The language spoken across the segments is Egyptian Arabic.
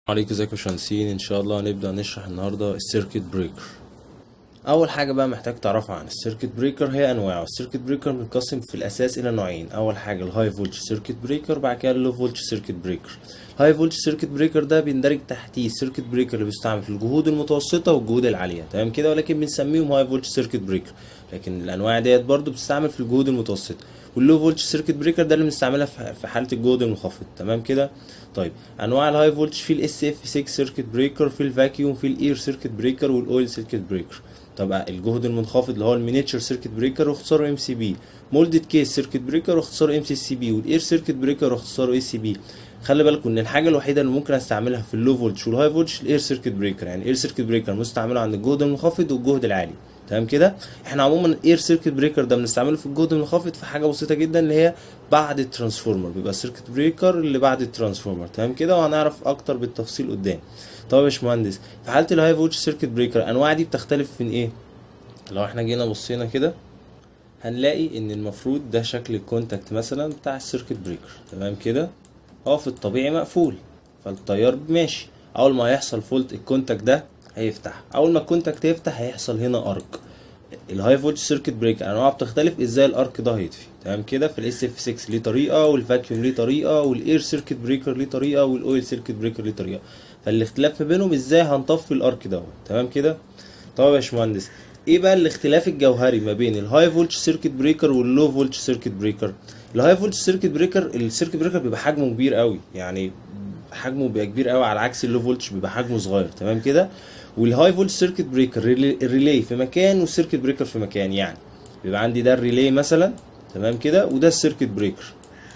عليكم ازيكم يا باشمهندسين ان شاء الله هنبدا نشرح النهارده السيركت بريكر اول حاجه بقى محتاج تعرفها عن السيركت بريكر هي انواعه السيركت بريكر بينقسم في الاساس الى نوعين اول حاجه الهاي فولت سيركت بريكر بعد كده اللو فولت سيركت بريكر الهاي فولت سيركت بريكر ده بيندرج تحتيه السيركت بريكر اللي بيستعمل في الجهود المتوسطه والجهود العاليه تمام كده ولكن بنسميهم هاي فولت سيركت بريكر لكن الانواع ديت برضو بتستعمل في الجهود المتوسطه واللو فولت سيركت بريكر ده اللي بنستعملها في في حاله الجهد المنخفض تمام كده طيب انواع الهاي فولتج في الاس اف 6 سيركت بريكر في الفاكيوم في الاير سيركت بريكر والاويل سيركت بريكر طب الجهد المنخفض اللي هو المينيتشر سيركت بريكر واختصاره ام سي بي مولدد كيس سيركت بريكر واختصاره ام سي سي بي والاير سيركت بريكر واختصاره اي سي بي خلي بالكم ان الحاجه الوحيده اللي ممكن استعملها في اللو فولتج والهاي فولتج الاير سيركت بريكر يعني الاير سيركت بريكر مستعمله عند الجهد المنخفض والجهد العالي تمام كده احنا عموما الاير سيركت بريكر ده بنستعمله في الجهد المنخفض في حاجه بسيطه جدا اللي هي بعد الترانسفورمر بيبقى السيركت بريكر اللي بعد الترانسفورمر تمام كده وهنعرف اكتر بالتفصيل قدام طب يا باشمهندس في حاله الهاي فولتج سيركت بريكر الانواع دي بتختلف من ايه لو احنا جينا بصينا كده هنلاقي ان المفروض ده شكل الكونتاكت مثلا بتاع السيركت بريكر تمام كده هو في الطبيعي مقفول فالتيار ماشي اول ما هيحصل فولت الكونتاكت ده هيفتح اول ما الكونتاكت يفتح هيحصل هنا ارك الهاي فولت سيركت بريكر انواعها بتختلف ازاي الارك ده هيطفي تمام كده في الاس اف 6 ليه طريقه والفاكيوم ليه طريقه والاير سيركت بريكر ليه طريقه والاويل سيركت بريكر ليه طريقه فالاختلاف ما بينهم ازاي هنطفي الارك دوت تمام كده طب يا باشمهندس ايه بقى الاختلاف الجوهري ما بين الهاي فولت سيركت بريكر واللو فولت سيركت بريكر الهاي فولت سيركت بريكر السيركت بريكر بيبقى حجمه كبير قوي يعني حجمه بيبقى كبير قوي على عكس اللو فولتج بيبقى حجمه صغير تمام كده والهاي فولت سيركت بريكر الريلي في مكان والسيركت بريكر في مكان يعني بيبقى عندي ده الريلي مثلا تمام كده وده السيركت بريكر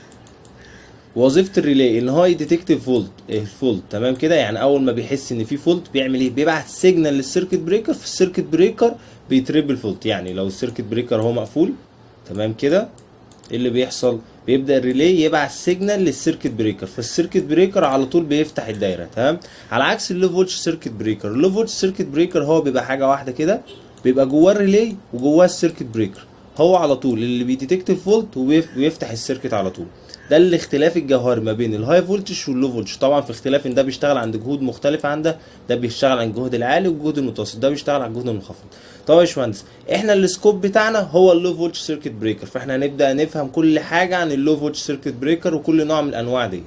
وظيفه الريلي ان هو يديتكت فولت الفولت تمام كده يعني اول ما بيحس ان في فولت بيعمل ايه بيبعت سيجنال للسيركت بريكر في السيركت بريكر بيتريب الفولت يعني لو السيركت بريكر هو مقفول تمام كده ايه اللي بيحصل بيبدا الريلي يبعت سيجنال للسيركت بريكر فالسيركت بريكر على طول بيفتح الدايره تمام على عكس اللو فولت سيركت بريكر اللو فولت سيركت بريكر هو بيبقى حاجه واحده كده بيبقى جواه الريلي وجواه السيركت بريكر هو على طول اللي بيديتكت فولت ويفتح السيركت على طول ده الاختلاف الجوهري ما بين الهاي فولتج واللو فولتج طبعا في اختلاف ان ده بيشتغل عند جهود مختلفه عن ده ده بيشتغل عند الجهد العالي والجهد المتوسط ده بيشتغل على الجهد المنخفض طب يا باشمهندس احنا السكوب بتاعنا هو اللو فولتج سيركت بريكر فاحنا هنبدا نفهم كل حاجه عن اللو فولتج سيركت بريكر وكل نوع من الانواع ديت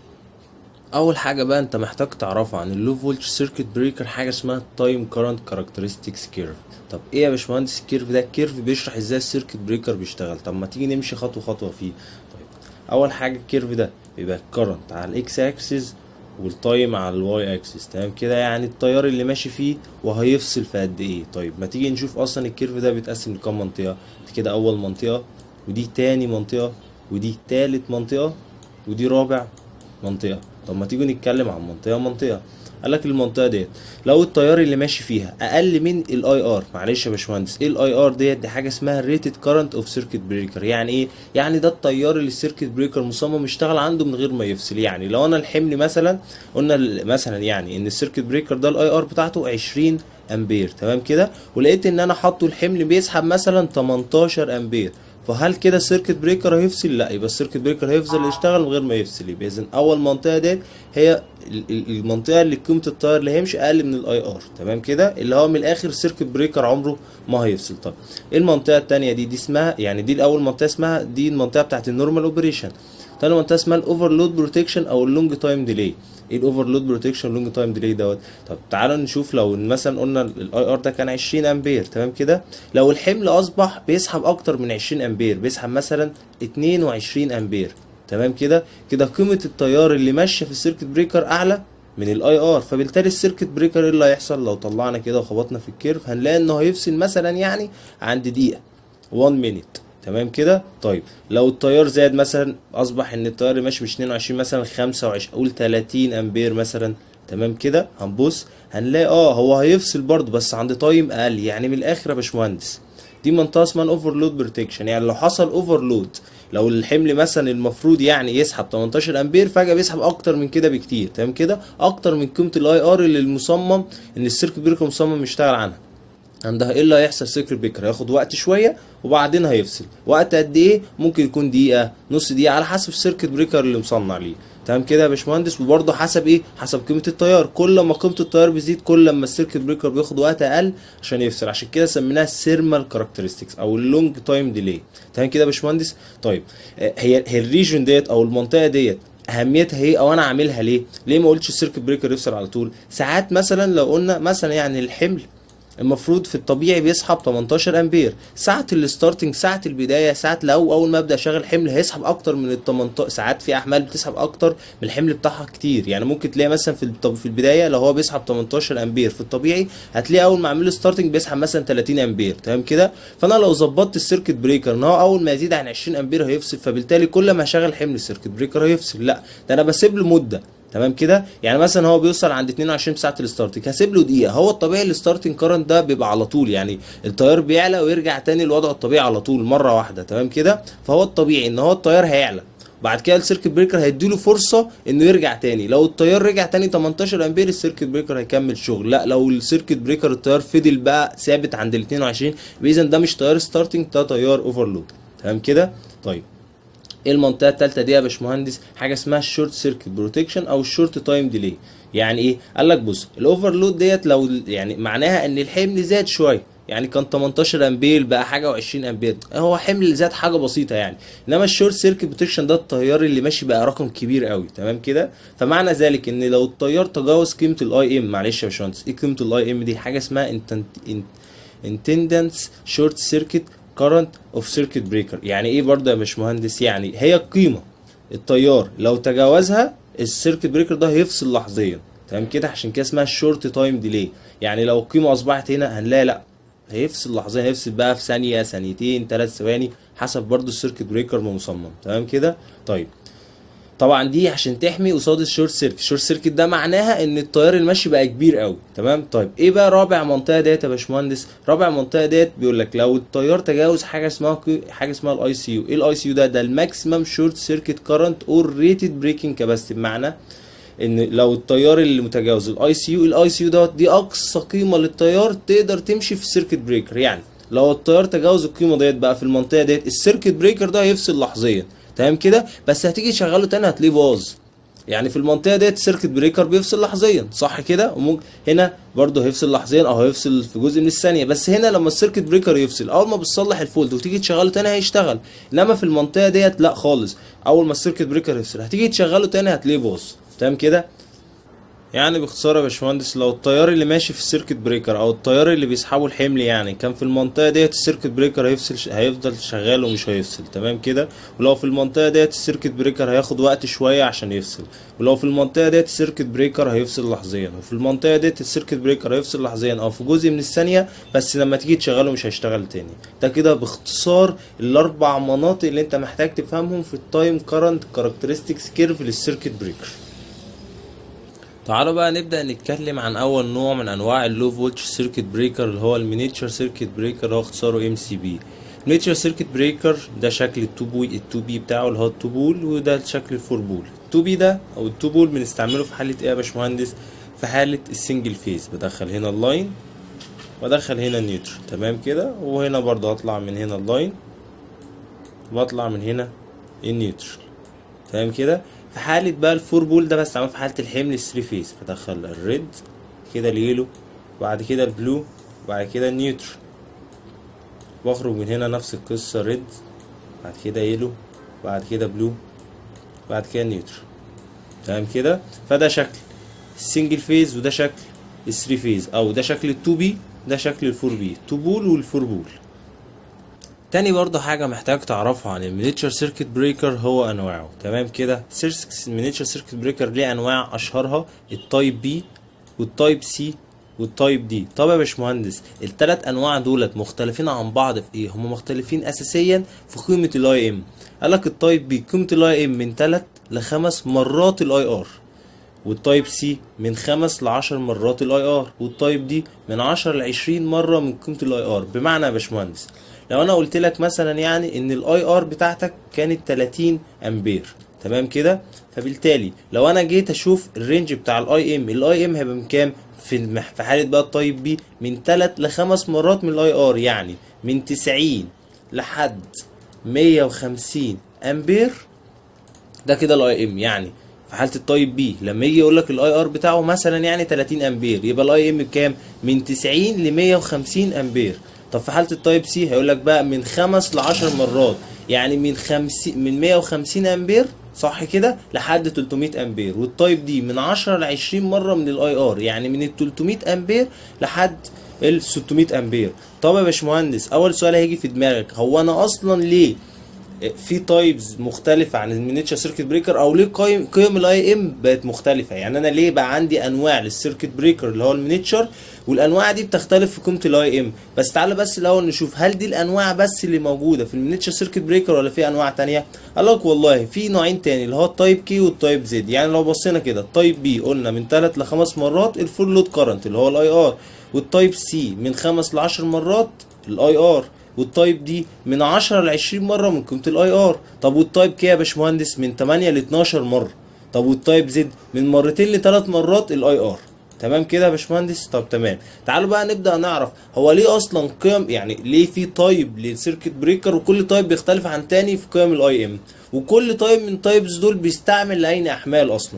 اول حاجه بقى انت محتاج تعرفها عن اللو فولتج سيركت بريكر حاجه اسمها تايم كارنت كاركترستكس كيرف طب ايه يا باشمهندس الكيرف ده الكيرف بيشرح ازاي السيركت بريكر بيشتغل طب ما تيجي نمشي خطوه خطوه فيه طيب اول حاجه الكيرف ده بيبقى الكرنت على الاكس اكسس والتايم على الواي اكسس تمام كده يعني التيار اللي ماشي فيه وهيفصل في قد ايه طيب ما تيجي نشوف اصلا الكيرف ده بيتقسم لكام منطقه كده اول منطقه ودي تاني منطقه ودي تالت منطقه ودي رابع منطقه طب ما تيجي نتكلم عن منطقه منطقه قال لك المنطقه ديت لو التيار اللي ماشي فيها اقل من الاي ار معلش يا باشمهندس ايه الاي ار ديت دي حاجه اسمها ريتد كارنت اوف سيركت بريكر يعني ايه يعني ده التيار اللي السيركت بريكر مصمم يشتغل عنده من غير ما يفصل يعني لو انا الحمل مثلا قلنا مثلا يعني ان السيركت بريكر ده الاي ار بتاعته 20 امبير تمام كده ولقيت ان انا حاطه الحمل بيسحب مثلا 18 امبير فهل كده السيركت بريكر هيفصل؟ لا يبقى السيركت بريكر هيفصل يشتغل من غير ما يفصل يبقى اذا اول منطقه ديت هي المنطقه اللي قيمه التيار اللي هيمشي اقل من الاي ار تمام كده اللي هو من الاخر السيركت بريكر عمره ما هيفصل طب ايه المنطقه الثانيه دي دي اسمها يعني دي الاول منطقه اسمها دي المنطقه بتاعت النورمال اوبريشن تاني منطقه اسمها الاوفرلود بروتكشن او اللونج تايم ديلي ايه الاوفرلود بروتكشن لونج تايم ديلي دوت طب تعالوا نشوف لو مثلا قلنا الاي ار ده كان 20 امبير تمام كده لو الحمل اصبح بيسحب اكتر من 20 امبير بيسحب مثلا 22 امبير تمام كده كده قيمه التيار اللي ماشيه في السيركت بريكر اعلى من الاي ار فبالتالي السيركت بريكر ايه اللي هيحصل لو طلعنا كده وخبطنا في الكيرف هنلاقي انه هيفصل مثلا يعني عند دقيقه 1 مينيت تمام كده طيب لو التيار زاد مثلا اصبح ان التيار ماشي مش 22 مثلا 25 قول 30 امبير مثلا تمام كده هنبص هنلاقي اه هو هيفصل برضه بس عند تايم اقل يعني من الاخر يا باشمهندس دي منطقه اسمها اوفرلود بروتكشن يعني لو حصل اوفرلود لو الحمل مثلا المفروض يعني يسحب 18 امبير فجاه بيسحب اكتر من كده بكتير تمام كده اكتر من قيمه الاي ار اللي المصمم ان السيركت بريكر مصمم يشتغل عنها عندها ايه اللي هيحصل سيركت بريكر هياخد وقت شويه وبعدين هيفصل وقت قد ايه ممكن يكون دقيقه نص دقيقه على حسب السيركت بريكر اللي مصنع ليه تمام كده يا باشمهندس وبرضه حسب ايه حسب قيمه التيار كل ما قيمه التيار بتزيد كل ما السيركت بريكر بياخد وقت اقل عشان يفصل عشان كده سميناها السيرمال كاركترستكس او اللونج تايم ديلي تمام كده يا باشمهندس طيب آه، هي هي الريجن ديت او المنطقه ديت اهميتها ايه او انا عاملها ليه ليه ما قلتش السيركت بريكر يفصل على طول ساعات مثلا لو قلنا مثلا يعني الحمل المفروض في الطبيعي بيسحب 18 امبير ساعه الستارتنج ساعه البدايه ساعه لو اول ما ابدا اشغل حمل هيسحب اكتر من ال 18 ساعات في احمال بتسحب اكتر من الحمل بتاعها كتير يعني ممكن تلاقي مثلا في الطب في البدايه لو هو بيسحب 18 امبير في الطبيعي هتلاقي اول ما اعمل له ستارتنج بيسحب مثلا 30 امبير تمام كده فانا لو ظبطت السيركت بريكر ان هو اول ما يزيد عن 20 امبير هيفصل فبالتالي كل ما هشغل حمل السيركت بريكر هيفصل لا ده انا بسيب له مده تمام كده يعني مثلا هو بيوصل عند 22 ساعه الستارتنج هسيب له دقيقه هو الطبيعي الستارتنج كارنت ده بيبقى على طول يعني التيار بيعلى ويرجع تاني لوضعه الطبيعي على طول مره واحده تمام كده فهو الطبيعي ان هو التيار هيعلى بعد كده السيركت بريكر هيديله فرصه انه يرجع تاني لو التيار رجع تاني 18 امبير السيركت بريكر هيكمل شغل لا لو السيركت بريكر التيار فضل بقى ثابت عند ال 22 اذا ده مش تيار ستارتنج ده تيار اوفرلود تمام كده طيب ايه المنطقه الثالثه دي يا باشمهندس حاجه اسمها الشورت سيركت بروتكشن او الشورت تايم ديلي يعني ايه قال لك بص الاوفرلود ديت لو يعني معناها ان الحمل زاد شويه يعني كان 18 امبير بقى حاجه و20 امبير هو حمل زاد حاجه بسيطه يعني انما الشورت سيركت بروتكشن ده التيار اللي ماشي بقى رقم كبير قوي تمام كده فمعنى ذلك ان لو التيار تجاوز قيمه الاي ام معلش يا باشمهندس ايه قيمه الاي ام دي حاجه اسمها انتندنس شورت سيركت كارنت اوف سيركت بريكر يعني ايه برضه يا باشمهندس يعني هي القيمه التيار لو تجاوزها السيركت بريكر ده هيفصل لحظيا تمام كده عشان كده اسمها الشورت تايم ديلي يعني لو القيمه اصبحت هنا هنلاقي لا هيفصل لحظيا هيفصل بقى في ثانيه ثانيتين ثلاث ثواني حسب برضو السيركت بريكر ما مصمم تمام كده طيب طبعا دي عشان تحمي قصاد الشورت سيركت الشورت سيركت ده معناها ان التيار الماشي بقى كبير قوي تمام طيب ايه بقى رابع منطقه ديت يا باشمهندس رابع منطقه ديت بيقول لك لو التيار تجاوز حاجه اسمها حاجه اسمها الاي سي يو ايه الاي سي يو ده ده الماكسيمم شورت سيركت كارنت اور ريتد بريكنج كاباسيتي بمعنى ان لو التيار اللي متجاوز الاي سي يو الاي سي يو دوت دي اقصى قيمه للتيار تقدر تمشي في السيركت بريكر يعني لو التيار تجاوز القيمه ديت بقى في المنطقه ديت السيركت بريكر ده هيفصل لحظيا تمام كده بس هتيجي تشغله تاني هتلاقيه باظ يعني في المنطقه ديت السيركت بريكر بيفصل لحظيا صح كده وممكن هنا برضه هيفصل لحظيا او هيفصل في جزء من الثانيه بس هنا لما السيركت بريكر يفصل اول ما بتصلح الفولت وتيجي تشغله تاني هيشتغل انما في المنطقه ديت لا خالص اول ما السيركت بريكر يفصل هتيجي تشغله تاني هتلاقيه باظ تمام كده يعني باختصار يا باشمهندس لو التيار اللي ماشي في السيركت بريكر او التيار اللي بيسحبه الحمل يعني كان في المنطقه ديت السيركت بريكر هيفصل هيفضل شغال ومش هيفصل تمام كده ولو في المنطقه ديت السيركت بريكر هياخد وقت شويه عشان يفصل ولو في المنطقه ديت السيركت بريكر هيفصل لحظيا وفي المنطقه ديت السيركت بريكر هيفصل لحظيا او في جزء من الثانيه بس لما تيجي تشغله مش هيشتغل تاني ده كده باختصار الاربع مناطق اللي انت محتاج تفهمهم في التايم كارنت كاركترستكس كيرف للسيركت بريكر تعالوا بقى نبدأ نتكلم عن أول نوع من أنواع اللو فولتج سيركت بريكر اللي هو المينيتشر سيركت بريكر اللي هو اختصاره ام سي بي مينيتشر سيركت بريكر ده شكل التو بوي التو بي بتاعه اللي هو التو بول وده شكل الفور بول التو بي ده أو التو بول بنستعمله في حالة إيه يا باشمهندس في حالة السنجل فيز بدخل هنا اللاين وادخل هنا النيوتر تمام كده وهنا برضه هطلع من هنا اللاين واطلع من هنا النيوتر تمام كده في حالة بقى الفور بول ده بستعمله في حالة الحمل الثري فيز بدخل الريد كده اليلو وبعد كده البلو وبعد كده النيوتر واخرج من هنا نفس القصة ريد بعد كده يلو بعد كده بلو بعد كده نيوتر تمام كده فده شكل السنجل فيز وده شكل الثري فيز او ده شكل التو بي ده شكل الفور بي تو بول والفور بول تاني برضه حاجة محتاج تعرفها عن المينيتشر سيركت بريكر هو أنواعه تمام كده المينيتشر سيركت بريكر ليه أنواع أشهرها التايب بي والتايب سي والتايب دي طب يا باشمهندس التلات أنواع دولت مختلفين عن بعض في إيه؟ هما مختلفين أساسيا في قيمة الأي إم قالك التايب بي قيمة الأي إم من تلات لخمس مرات الأي آر والتايب سي من خمس لعشر مرات الاي ار والتايب دي من عشر لعشرين مرة من قيمة الاي ار بمعنى يا باشمهندس لو انا قلت لك مثلا يعني ان الاي ار بتاعتك كانت 30 امبير تمام كده فبالتالي لو انا جيت اشوف الرينج بتاع الاي ام الاي ام هيبقى من كام في المح... في حاله بقى التايب بي من 3 ل 5 مرات من الاي ار يعني من 90 لحد 150 امبير ده كده الاي ام يعني في حاله التايب بي لما يجي يقول لك الاي ار بتاعه مثلا يعني 30 امبير يبقى الاي ام بكام من 90 ل 150 امبير طب في حاله التايب سي هيقول لك بقى من 5 ل 10 مرات يعني من 50 من 150 امبير صح كده لحد 300 امبير والتايب دي من 10 ل 20 مره من الاي ار يعني من ال 300 امبير لحد ال 600 امبير طب يا باشمهندس اول سؤال هيجي في دماغك هو انا اصلا ليه في تايبز مختلفة عن المينيتشر سيركت بريكر او ليه قيم قيم الاي ام بقت مختلفة يعني انا ليه بقى عندي انواع للسيركت بريكر اللي هو المينيتشر والانواع دي بتختلف في قيمة الاي ام بس تعالى بس الاول نشوف هل دي الانواع بس اللي موجودة في المينيتشر سيركت بريكر ولا في انواع تانية قال لك والله في نوعين تاني اللي هو التايب كي والتايب زد يعني لو بصينا كده التايب بي قلنا من 3 ل 5 مرات الفول لود كارنت اللي هو الاي ار والتايب سي من 5 ل 10 مرات الاي ار والتايب دي من 10 ل 20 مره من قيمه الاي ار طب والتايب كي يا باشمهندس من 8 ل 12 مره طب والتايب زد من مرتين لثلاث مرات الاي ار تمام كده يا باشمهندس طب تمام تعالوا بقى نبدا نعرف هو ليه اصلا قيم يعني ليه في تايب للسيركت بريكر وكل تايب بيختلف عن تاني في قيم الاي ام وكل تايب من تايبز دول بيستعمل لاين احمال اصلا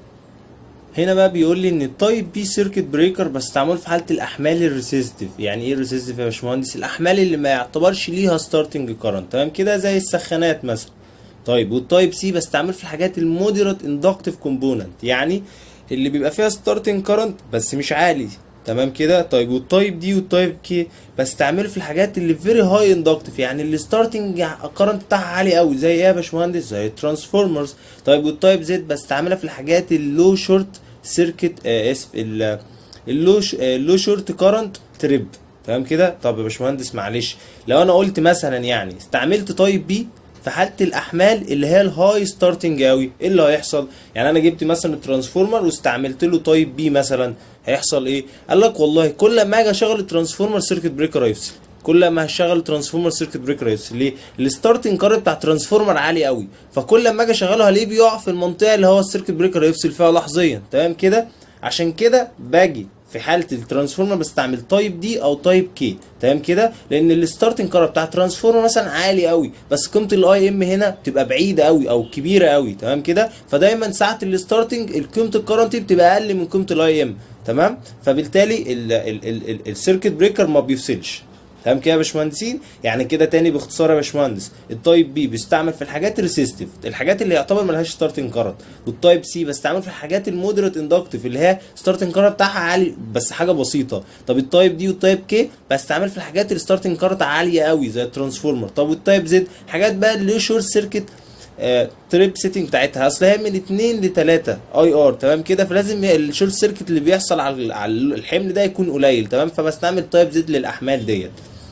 هنا بقى بيقول لي ان التايب بي سيركت بريكر بستعمله في حاله الاحمال الريسيستيف يعني ايه الريسيستيف يا باشمهندس الاحمال اللي ما يعتبرش ليها ستارتنج كارنت تمام كده زي السخانات مثلا طيب والتايب سي بستعمله في الحاجات المودريت اندكتيف كومبوننت يعني اللي بيبقى فيها ستارتنج كارنت بس مش عالي تمام كده طيب والتايب دي والتايب كي بستعمله في الحاجات اللي فيري هاي اندكتيف يعني اللي ستارتنج كارنت بتاعها عالي قوي زي ايه يا باشمهندس زي الترانسفورمرز طيب والتايب زد بستعملها في الحاجات اللو شورت سيركت آه اسف اللو اللو شورت كارنت تريب تمام كده طب يا باشمهندس معلش لو انا قلت مثلا يعني استعملت تايب بي في حاله الاحمال اللي هي الهاي ستارتنج قوي ايه اللي هيحصل يعني انا جبت مثلا الترانسفورمر واستعملت له تايب بي مثلا هيحصل ايه قال لك والله كل ما اجي اشغل الترانسفورمر سيركت بريكر هيفصل كل ما هشغل ترانسفورمر سيركت بريكر هيفصل ليه الستارتنج كارنت بتاع الترانسفورمر عالي قوي فكل ما اجي اشغله هلاقيه بيقع في المنطقه اللي هو السيركت بريكر هيفصل فيها لحظيا تمام كده عشان كده باجي في حاله الترانسفورمر بستعمل تايب دي او تايب كي تمام كده لان الستارتنج كارنت بتاع الترانسفورمر مثلا عالي قوي بس قيمه الاي ام هنا بتبقى بعيده قوي او كبيره قوي تمام كده فدايما ساعه الستارتنج قيمه الكارنت بتبقى اقل من قيمه الاي ام تمام فبالتالي السيركت بريكر ما بيفصلش تمام كده يا باشمهندسين يعني كده تاني باختصار يا باشمهندس التايب بي بيستعمل في الحاجات الريسيستيف الحاجات اللي يعتبر ملهاش ستارتنج كارنت والتايب سي بستعمل في الحاجات المودريت اندكتيف اللي هي ستارتنج كارنت بتاعها عالي بس حاجه بسيطه طب التايب دي والتايب كي بستعمل في الحاجات اللي ستارتنج كارنت عاليه قوي زي الترانسفورمر طب والتايب زد حاجات بقى اللي شورت سيركت آه تريب سيتنج بتاعتها اصل هي من 2 ل 3 اي ار تمام كده فلازم الشورت سيركت اللي بيحصل على على الحمل ده يكون قليل تمام فبستعمل تايب زد للاحمال ديت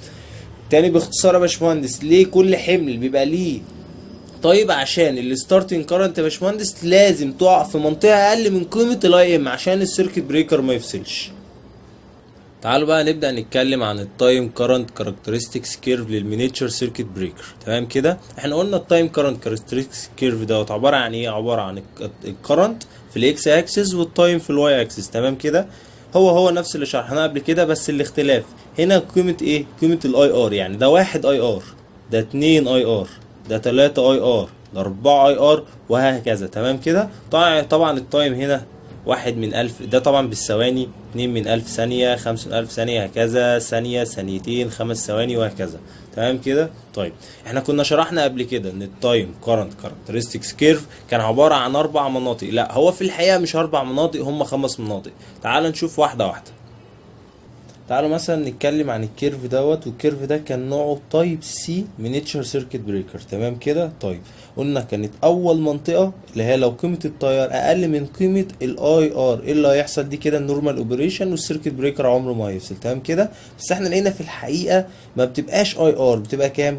تاني باختصار يا باشمهندس ليه كل حمل بيبقى ليه طيب عشان الستارتنج كارنت يا باشمهندس لازم تقع في منطقه اقل من قيمه الاي ام عشان السيركت بريكر ما يفصلش تعالوا بقى نبدا نتكلم عن التايم كارنت كاركترستكس كيرف للمينيتشر سيركت بريكر تمام كده احنا قلنا التايم كارنت كاركترستكس كيرف دوت عباره عن ايه عباره عن الكارنت في الاكس اكسس والتايم في الواي اكسس تمام كده هو هو نفس اللي شرحناه قبل كده بس الاختلاف هنا قيمة ايه؟ قيمة الاي ار يعني ده واحد اي ار ده اتنين اي ار ده تلاتة اي ار ده اربعة اي ار وهكذا تمام كده؟ طبعا طبعا التايم هنا واحد من ألف ده طبعا بالثواني اتنين من ألف ثانية خمسة من ألف ثانية هكذا ثانية ثانيتين خمس ثواني وهكذا تمام كده طيب احنا كنا شرحنا قبل كده ان التايم كارنت كاركترستكس كيرف كان عبارة عن أربع مناطق لا هو في الحقيقة مش أربع مناطق هم خمس مناطق تعال نشوف واحدة واحدة تعالوا مثلا نتكلم عن الكيرف دوت والكيرف ده كان نوعه تايب سي مينيتشر سيركت بريكر تمام كده طيب قلنا كانت اول منطقه اللي هي لو قيمه التيار اقل من قيمه الاي ار ايه اللي هيحصل دي كده النورمال اوبريشن والسيركت بريكر عمره ما هيفصل تمام كده بس احنا لقينا في الحقيقه ما بتبقاش اي ار بتبقى كام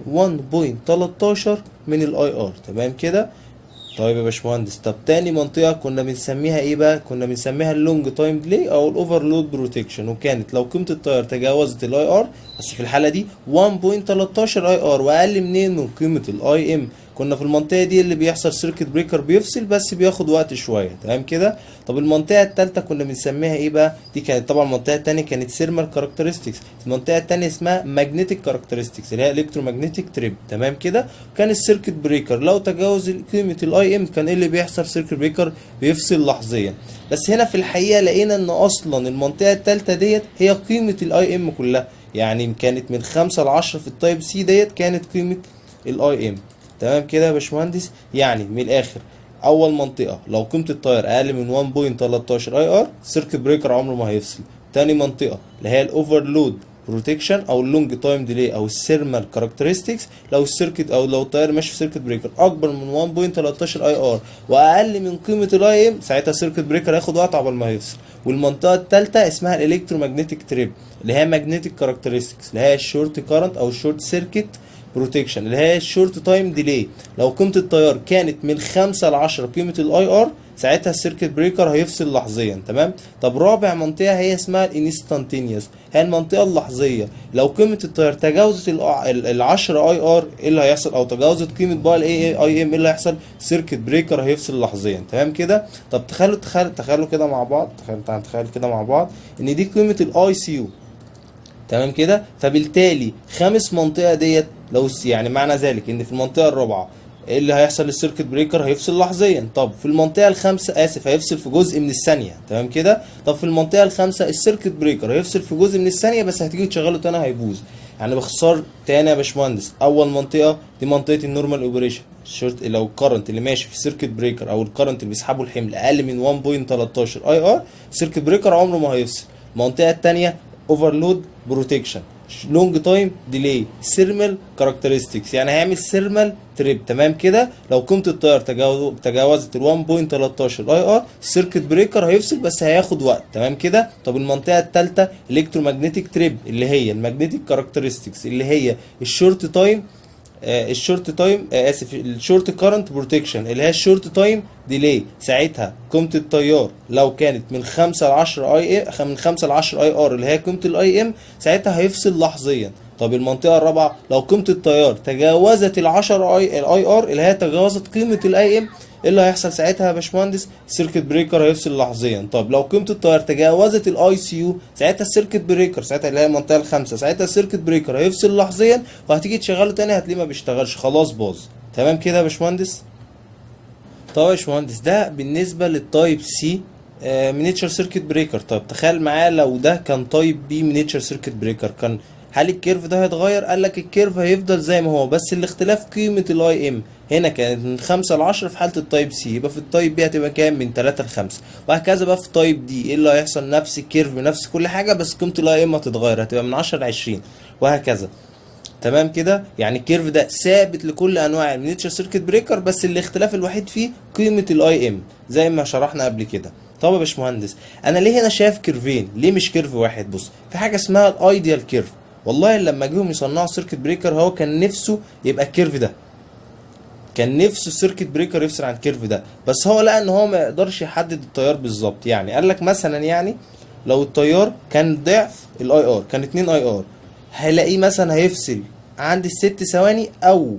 1.13 من الاي ار تمام كده طيب يا باشمهندس طب تاني منطقة كنا بنسميها ايه بقى؟ كنا بنسميها اللونج تايم ديلي او الاوفرلود بروتكشن وكانت لو قيمة التيار تجاوزت الاي ار بس في الحالة دي 1.13 اي ار واقل منين من قيمة الاي ام كنا في المنطقه دي اللي بيحصل سيركت بريكر بيفصل بس بياخد وقت شويه تمام كده طب المنطقه الثالثه كنا بنسميها ايه بقى دي كانت طبعا المنطقه الثانيه كانت سيرمال كاركترستكس المنطقه الثانيه اسمها ماجنتيك كاركترستكس اللي هي الكترومagnetic تريب تمام كده كان السيركت بريكر لو تجاوز قيمه الاي ام كان ايه اللي بيحصل سيركت بريكر بيفصل لحظيا بس هنا في الحقيقه لقينا ان اصلا المنطقه الثالثه ديت هي قيمه الاي ام كلها يعني كانت من 5 ل 10 في التايب سي ديت كانت قيمه الاي ام تمام كده يا باشمهندس يعني من الاخر اول منطقه لو قيمه التيار اقل من 1.13 اي ار السيركت بريكر عمره ما هيفصل تاني منطقه اللي هي الاوفرلود بروتكشن او اللونج تايم ديلي او السيرمال كاركترستكس لو السيركت او لو التيار ماشي في سيركت بريكر اكبر من 1.13 اي ار واقل من قيمه الاي ام ساعتها السيركت بريكر هياخد وقت عقبال ما هيفصل والمنطقه الثالثه اسمها الالكترومagnetic تريب اللي هي ماجنتيك كاركترستكس اللي هي الشورت كارنت او الشورت سيركت بروتكشن اللي هي الشورت تايم ديلي لو قيمه التيار كانت من 5 ل 10 قيمه الاي ار ساعتها السيركت بريكر هيفصل لحظيا تمام طب رابع منطقه هي اسمها الانستانتينيوس هي المنطقه اللحظيه لو قيمه التيار تجاوزت ال 10 اي ار ايه اللي هيحصل او تجاوزت قيمه بقى الاي اي ام ايه اللي هيحصل سيركت بريكر هيفصل لحظيا تمام كده طب تخيلوا تخيلوا تخيلوا كده مع بعض تخيلوا تعالوا نتخيل كده مع بعض ان دي قيمه الاي سي يو تمام كده فبالتالي خامس منطقه ديت لو يعني معنى ذلك ان في المنطقه الرابعه ايه اللي هيحصل للسيركت بريكر هيفصل لحظيا طب في المنطقه الخامسه اسف هيفصل في جزء من الثانيه تمام كده طب في المنطقه الخامسه السيركت بريكر هيفصل في جزء من الثانيه بس هتيجي تشغله تاني هيبوظ يعني باختصار تاني يا باشمهندس اول منطقه دي منطقه النورمال اوبريشن الشورت لو الكرنت اللي ماشي في السيركت بريكر او الكرنت اللي بيسحبه الحمل اقل من 1.13 اي ار السيركت بريكر عمره ما هيفصل المنطقه الثانيه اوفرلود بروتكشن لونج تايم ديلي سيرمال كاركترستكس يعني هيعمل سيرمال تريب تمام كده لو قيمه التيار تجاوز تجاوزت ال 1.13 اي ار السيركت بريكر هيفصل بس هياخد وقت تمام كده طب المنطقه الثالثه الكترومagnetic تريب اللي هي المagnetic كاركترستكس اللي هي الشورت تايم آه الشورت تايم آه اسف الشورت كارنت بروتكشن اللي هي الشورت تايم ديلي ساعتها قيمه التيار لو كانت من 5 ل 10 اي من 5 ل 10 اي ار اللي هي قيمه الاي ام ساعتها هيفصل لحظيا طب المنطقه الرابعه لو قيمه التيار تجاوزت ال 10 اي الاي ار اللي هي تجاوزت قيمه الاي ام ايه اللي هيحصل ساعتها يا باشمهندس السيركت بريكر هيفصل لحظيا طب لو قيمه التيار تجاوزت الاي سي يو ساعتها السيركت بريكر ساعتها اللي هي المنطقه الخامسه ساعتها السيركت بريكر هيفصل لحظيا وهتيجي تشغله تاني هتلاقيه ما بيشتغلش خلاص باظ تمام كده يا باشمهندس طب يا باشمهندس ده بالنسبه للتايب سي مينيتشر سيركت بريكر طب تخيل معايا لو ده كان تايب بي مينيتشر سيركت بريكر كان هل الكيرف ده هيتغير قال لك الكيرف هيفضل زي ما هو بس الاختلاف قيمه الاي ام هنا كانت من 5 ل 10 في حاله التايب سي يبقى في التايب بي هتبقى كام من 3 ل 5 وهكذا بقى في التايب دي ايه اللي هيحصل نفس الكيرف نفس كل حاجه بس قيمه الاي ام هتتغير هتبقى من 10 ل 20 وهكذا تمام كده يعني الكيرف ده ثابت لكل انواع المينيتشر سيركت بريكر بس الاختلاف الوحيد فيه قيمه الاي ام زي ما شرحنا قبل كده طب يا باشمهندس انا ليه هنا شايف كيرفين ليه مش كيرف واحد بص في حاجه اسمها الايديال كيرف والله لما جيهم يصنعوا سيركت بريكر هو كان نفسه يبقى الكيرف ده كان نفسه السيركت بريكر يفصل عن الكيرف ده بس هو لقى ان هو ما يقدرش يحدد التيار بالظبط يعني قال لك مثلا يعني لو التيار كان ضعف الاي ار كان 2 اي ار هيلاقيه مثلا هيفصل عند الست ثواني او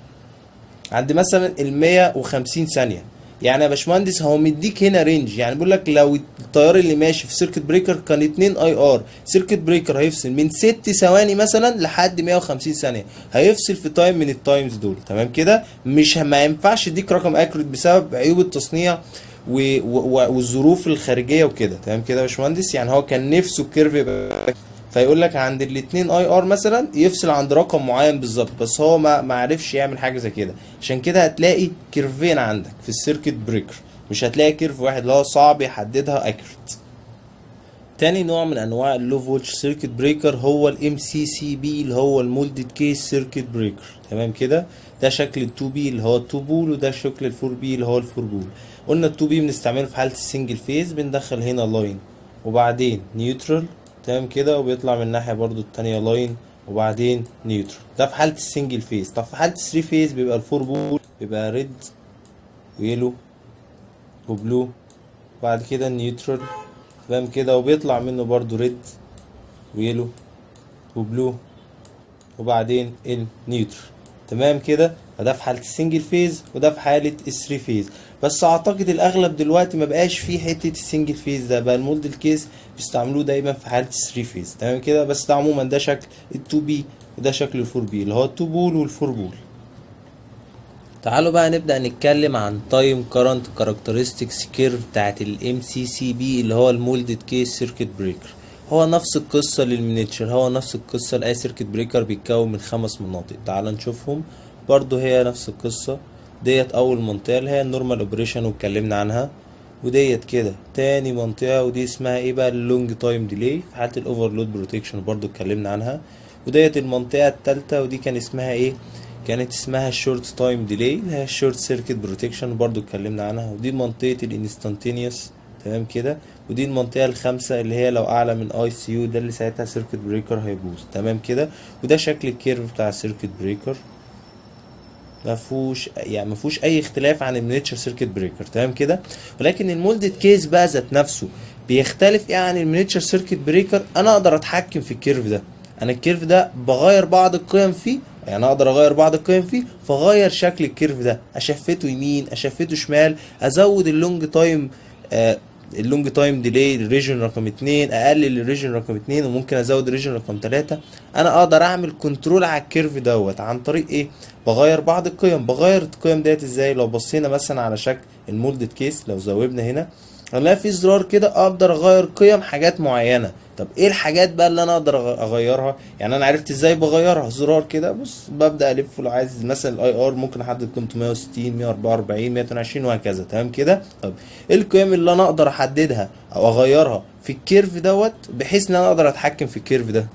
عند مثلا ال 150 ثانيه يعني يا باشمهندس هو مديك هنا رينج يعني بيقول لك لو التيار اللي ماشي في سيركت بريكر كان 2 اي ار سيركت بريكر هيفصل من 6 ثواني مثلا لحد 150 ثانيه هيفصل في تايم من التايمز دول تمام كده مش ما ينفعش يديك رقم اكوريت بسبب عيوب التصنيع و... و... والظروف الخارجيه وكده تمام كده يا باشمهندس يعني هو كان نفسه الكيرف يبقى فيقول لك عند الاثنين اي ار مثلا يفصل عند رقم معين بالظبط بس هو ما ما عرفش يعمل حاجه زي كده عشان كده هتلاقي كيرفين عندك في السيركت بريكر مش هتلاقي كيرف واحد اللي هو صعب يحددها اكيوريت تاني نوع من انواع اللو فولتج سيركت بريكر هو الام سي سي بي اللي هو المولدد كيس سيركت بريكر تمام كده ده شكل ال 2 بي اللي هو ال 2 بول وده شكل ال 4 بي اللي هو ال 4 بول قلنا ال 2 بي بنستعمله في حاله السنجل فيز بندخل هنا لاين وبعدين نيوترال تمام كده وبيطلع من الناحيه برضو التانية لاين وبعدين نيوترال ده في حاله السنجل فيز طب في حاله الثري فيز بيبقى الفور بول بيبقى ريد ويلو وبلو بعد كده النيوترال تمام كده وبيطلع منه برضو ريد ويلو وبلو وبعدين النيوترال تمام كده فده في حاله السنجل فيز وده في حاله الثري فيز بس اعتقد الاغلب دلوقتي ما بقاش فيه حته السنجل فيز ده بقى الموديل كيس بيستعملوه دايما في حاله الثري فيز تمام كده بس ده عموما ده شكل ال2 بي وده شكل ال4 بي اللي هو ال2 بول وال4 بول تعالوا بقى نبدأ نتكلم عن تايم كارنت كاركترستكس كيرف بتاعت الام سي سي بي اللي هو المولدد كيس سيركت بريكر هو نفس القصة للمينيتشر هو نفس القصة لأي سيركت بريكر بيتكون من خمس مناطق تعال نشوفهم برضو هي نفس القصة ديت أول منطقة اللي هي النورمال اوبريشن واتكلمنا عنها وديت كده تاني منطقة ودي اسمها ايه بقى اللونج تايم ديلي في حالة الاوفرلود بروتكشن برضو اتكلمنا عنها وديت المنطقة التالتة ودي كان اسمها ايه كانت اسمها الشورت تايم ديلي اللي هي الشورت سيركت بروتكشن برضو اتكلمنا عنها ودي منطقة الانستانتينيوس تمام كده ودي المنطقة الخامسة اللي هي لو أعلى من اي سي يو ده اللي ساعتها سيركت بريكر هيبوظ تمام كده وده شكل الكيرف بتاع السيركت بريكر مفهوش يعني مفهوش اي اختلاف عن المينيتشر سيركت بريكر تمام كده ولكن المولدد كيس بقى ذات نفسه بيختلف ايه عن المينيتشر سيركت بريكر انا اقدر اتحكم في الكيرف ده انا الكيرف ده بغير بعض القيم فيه يعني اقدر اغير بعض القيم فيه فغير شكل الكيرف ده اشفته يمين اشفته شمال ازود اللونج تايم آه اللونج تايم ديلي الريجن رقم اتنين اقلل الريجن رقم اتنين وممكن ازود الريجن رقم تلاتة انا اقدر اعمل كنترول على الكيرف دوت عن طريق ايه بغير بعض القيم بغير القيم ديت ازاي لو بصينا مثلا على شكل المولدد كيس لو زودنا هنا هنلاقي في زرار كده اقدر اغير قيم حاجات معينه طب ايه الحاجات بقى اللي انا اقدر اغيرها يعني انا عرفت ازاي بغيرها زرار كده بص ببدا الف لو عايز مثلا الاي ار ممكن احدد قيمته 160 144 122 وهكذا تمام كده طب ايه القيم اللي انا اقدر احددها او اغيرها في الكيرف دوت بحيث ان انا اقدر اتحكم في الكيرف ده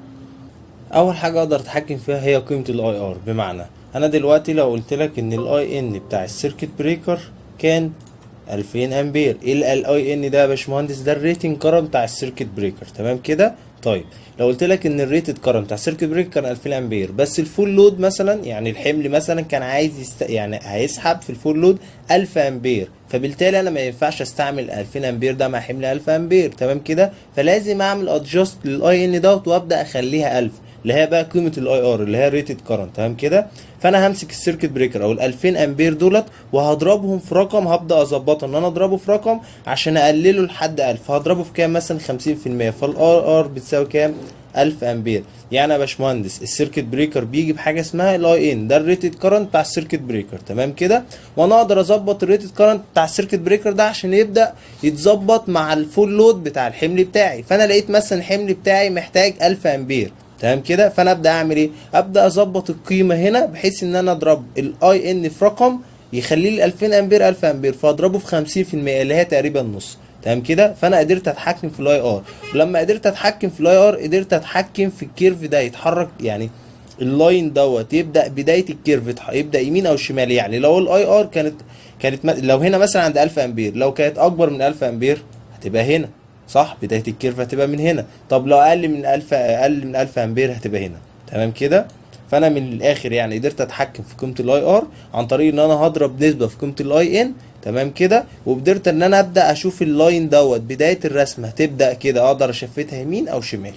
اول حاجه اقدر اتحكم فيها هي قيمه الاي ار بمعنى انا دلوقتي لو قلت لك ان الاي ان بتاع السيركت بريكر كان 2000 امبير ايه الاي ان ده يا باشمهندس ده الريتنج كرنت بتاع السيركت بريكر تمام كده طيب لو قلت لك ان الريتد كرنت بتاع السيركت بريكر كان 2000 امبير بس الفول لود مثلا يعني الحمل مثلا كان عايز يست... يعني هيسحب في الفول لود 1000 امبير فبالتالي انا ما ينفعش استعمل 2000 امبير ده مع حمل 1000 امبير تمام كده فلازم اعمل ادجست للاي ان دوت وابدا اخليها 1000 اللي هي بقى قيمه الاي ار اللي هي ريتد كرنت تمام كده فانا همسك السيركت بريكر او ال 2000 امبير دولت وهضربهم في رقم هبدا اظبطه ان انا اضربه في رقم عشان اقلله لحد 1000 هضربه في كام مثلا 50% فالار ار بتساوي كام 1000 امبير يعني يا باشمهندس السيركت بريكر بيجي بحاجه اسمها الاي ان ده الريتد كرنت بتاع السيركت بريكر تمام كده وانا اقدر اظبط الريتد كرنت بتاع السيركت بريكر ده عشان يبدا يتظبط مع الفول لود بتاع الحمل بتاعي فانا لقيت مثلا الحمل بتاعي محتاج 1000 امبير تمام كده فانا ابدا اعمل ايه ابدا اظبط القيمه هنا بحيث ان انا اضرب الاي ان في رقم يخليه لي 2000 امبير 1000 امبير فاضربه في 50% اللي هي تقريبا نص تمام كده فانا قدرت اتحكم في الاي ار ولما قدرت اتحكم في الاي ار قدرت اتحكم في الكيرف ده يتحرك يعني اللاين دوت يبدا بدايه الكيرف يبدا يمين او شمال يعني لو الاي ار كانت كانت لو هنا مثلا عند 1000 امبير لو كانت اكبر من 1000 امبير هتبقى هنا صح بدايه الكيرف هتبقى من هنا طب لو اقل من 1000 اقل من 1000 امبير هتبقى هنا تمام كده فانا من الاخر يعني قدرت اتحكم في قيمه الاي ار عن طريق ان انا هضرب نسبه في قيمه الاي ان تمام كده وقدرت ان انا ابدا اشوف اللاين دوت بدايه الرسمه هتبدا كده اقدر اشفتها يمين او شمال